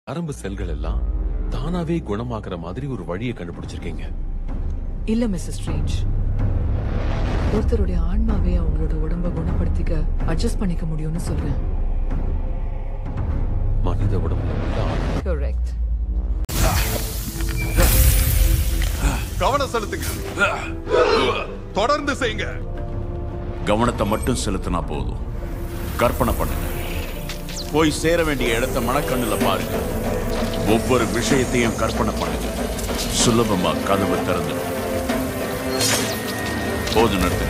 நரம்பு செல்கள் எல்லாம் தானாவே குணமாக்குற மாதிரி ஒரு வழியை கண்டுபிடிச்சிருக்கீங்க இல்ல மிஸ்ஸஸ் ஸ்ட்ரேஞ்ச் ஒருத்தருடைய ஆன்மாவே அவங்களோட உடம்ப குணப்படுத்திக்க அட்ஜஸ்ட் பண்ணிக்க முடியும்னு சொல்றேன் மனித உடம்புல உள்ள ஆன்மா கரெக்ட் கவனம் செலுத்துங்க தொடர்ந்து செய்யுங்க கவனத்தை மட்டும் செலுத்தினா போதும் கற்பனை பண்ணுங்க போய் சேர வேண்டிய இடத்த மனக்கண்ணுல பாருங்க ஒவ்வொரு விஷயத்தையும் கற்பனை பண்ணுங்க சுலபமா கதவு திறந்துடும் போது நிறுத்துங்க